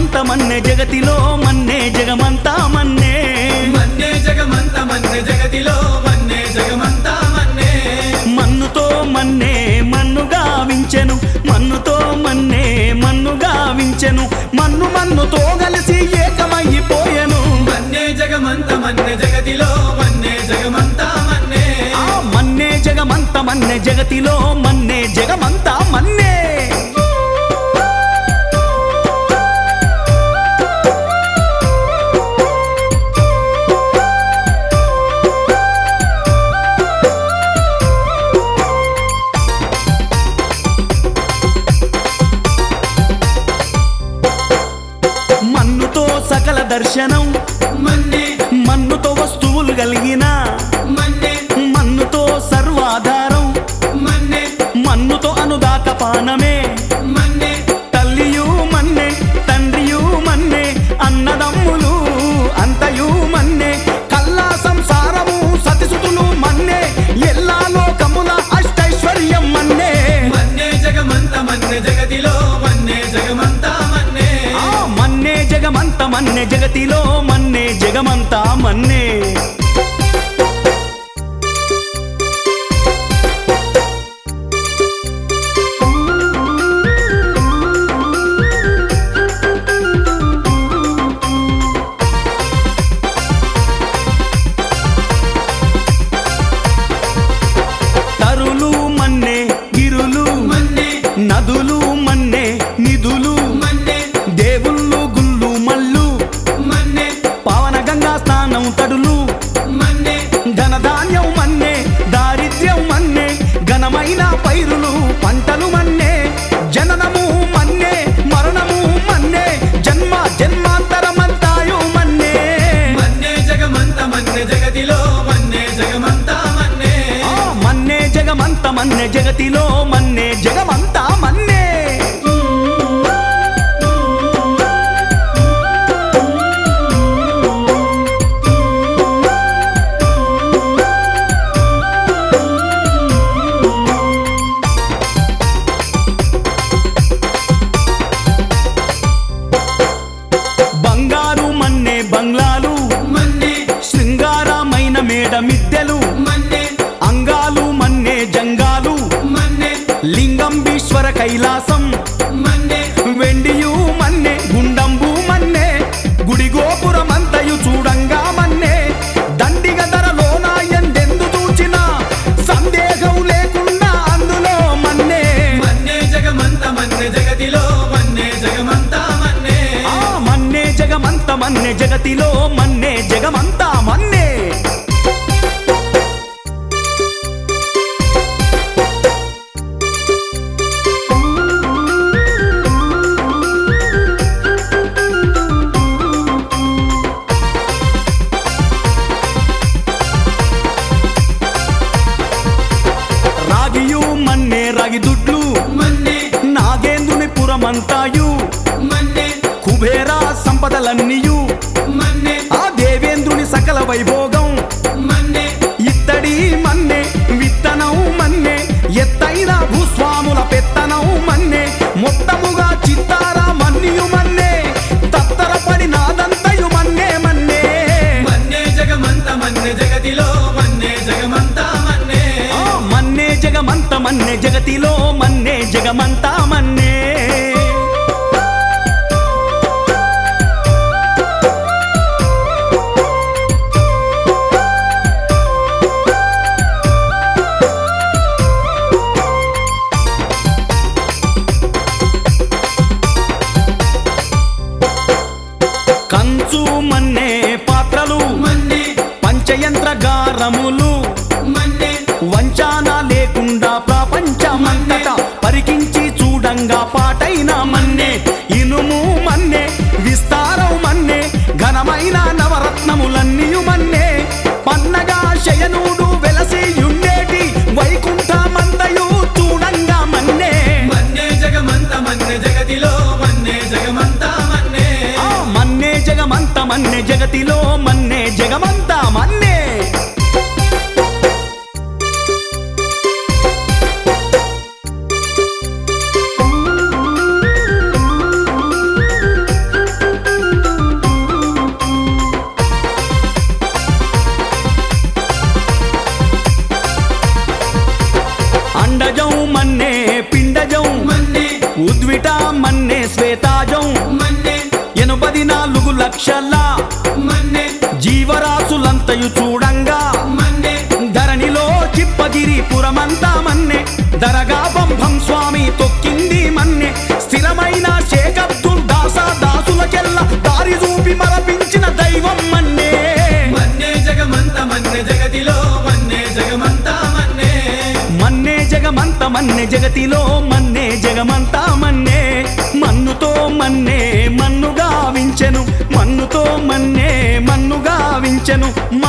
జగమంత మన్నే జగతిలో మన్నే జగమంతా మన్నే మన్నే జగమంత మన్నే జగతిలో మన్నే జగమంతా మన్నే మన్నుతో మన్నే మన్నుగా వించెను మన్నుతో మన్నే మన్నుగా వించెను మన్ను మన్నుతో కలిసి ఏకమైపోయెను మన్నే జగమంత మన్నే జగతిలో మన్నే జగమంతా మన్నే ఆ మన్నే జగమంత మన్నే జగతిలో మన్నే జగమంతా మన్నే మన్నుతో సకల దర్శనం మన్నే మన్నుతో వస్తువులు కలిగిన మన్నే మన్నుతో సర్వాధారం మన్నే మన్నుతో అనుదాక పానమే మన్నే తల్లియు మన్నే తండ్రియు మన్నే అన్నదమ్ములు అంతయు మన్నే కల్లా సంసారము సతిసుతులు మన్నే ఎల్లా లోకముల అష్టైశ్వర్యం మన్నే మన్నే జగమంత మన్నే జగతిలో మన్నే జగమంతా మన్నే ఆ మన్నే జగమంత మన్నే జగతిలో మన్నే జగమంతా మన్నే తరులు మన్నే గిరులు మన్నే నదులు మన్నే నిధులు మన్నే దేవుళ్ళు గుళ్ళు మల్లు మన్నే పవన గంగా స్నానం తడులు మన్నే ధనధాన్యం మన్నే దారిద్ర్యం మన్నే ఘనమైన పైరులు పంటలు మన్నే జననము మన్నే మరణము మన్నే జన్మ జన్మాంతరమంతాయు మన్నే మన్నే జగమంత మన్నే జగతిలో మన్నే జగమంతా మన్నే ఆ మన్నే జగమంత మన్నే జగతిలో మన్నే జగమంతా మన్నే బంగారు మన్నే బంగ్లాలు మన్నే శృంగారమైన మేడ మిద్దెలు మన్నే అంగాలు మన్నే జంగాలు మన్నే లింగంబీశ్వర కైలాసం మన్నే వెండియు మన్నే గుండంబు మన్నే గుడి గోపురమంతయు చూడంగా మన్నే దండిగ ధరలోన ఎందెందు చూచిన సందేహం లేకుండా అందులో మన్నే మన్నే జగమంత మన్నే జగతిలో మన్నే జగమంతా మన్నే ఆ మన్నే జగమంత మన్నే జగతిలో మన్నే జగమంతా మన్నే రాగియు మన్నే రాగి దుడ్లు మన్నే నాగేంద్రుని పురమంతాయు మన్నే కుబేర సంపదలన్నీయు మన్నే ఆ దేవేంద్రుని సకల వైభోగం మన్నే ఇత్తడి మన్నే విత్తనం మన్నే ఎత్తైన భూస్వాముల పెత్తనం మన్నే మొత్తముగా చిత్తార మన్నియు మన్నే తత్తరపడి నాదంతయు మన్నే మన్నే మన్నే జగమంత మన్నే జగతిలో మన్నే జగమంతా మన్నే ఆ మన్నే జగమంత మన్నే జగతిలో మన్నే జగమంతా మన్నే కంచు మన్నే పాత్రలు మన్నే పంచయంత్రగారములు మన్నే వంచాన లేకుండా ప్రపంచమంతటా పరికించి చూడంగా పాటైన మన్నే ఇనుము మన్నే విస్తారం మన్నే ఘనమైన నవరత్నములన్నీయు మన్నే పన్నగా శయనుడు వెలసి ఉండేటి వైకుంఠమంతయు చూడంగా మన్నే మన్నే జగమంత మన్నే జగతిలో మన్నే జగమంతా మన్నే ఆ మన్నే జగమంత మన్నే జగతిలో మన్నే జగమంతా మన్నే నీరజం మన్నే ఉద్విట మన్నే శ్వేతాజం మన్నే ఎనభది నాలుగు లక్షల మన్నే జీవరాశులంతయు చూడంగా మన్నే ధరణిలో చిప్పగిరి పురమంతా మన్నే దరగా బంభం స్వామి తొక్కింది మన్నే స్థిరమైన షేక్ అబ్దుల్ దాసా దాసులకెల్ల దారి చూపి మరపించిన దైవం మన్నే మన్నే జగమంత మన్నే జగతిలో మన్నే జగమంతా మన్నే మన్నే జగమంత మన్నే జగతిలో మన్నే జగమంతా మన్నే మన్నుతో మన్నే మన్నుగా వించెను మన్నుతో మన్నే మన్నుగా వించెను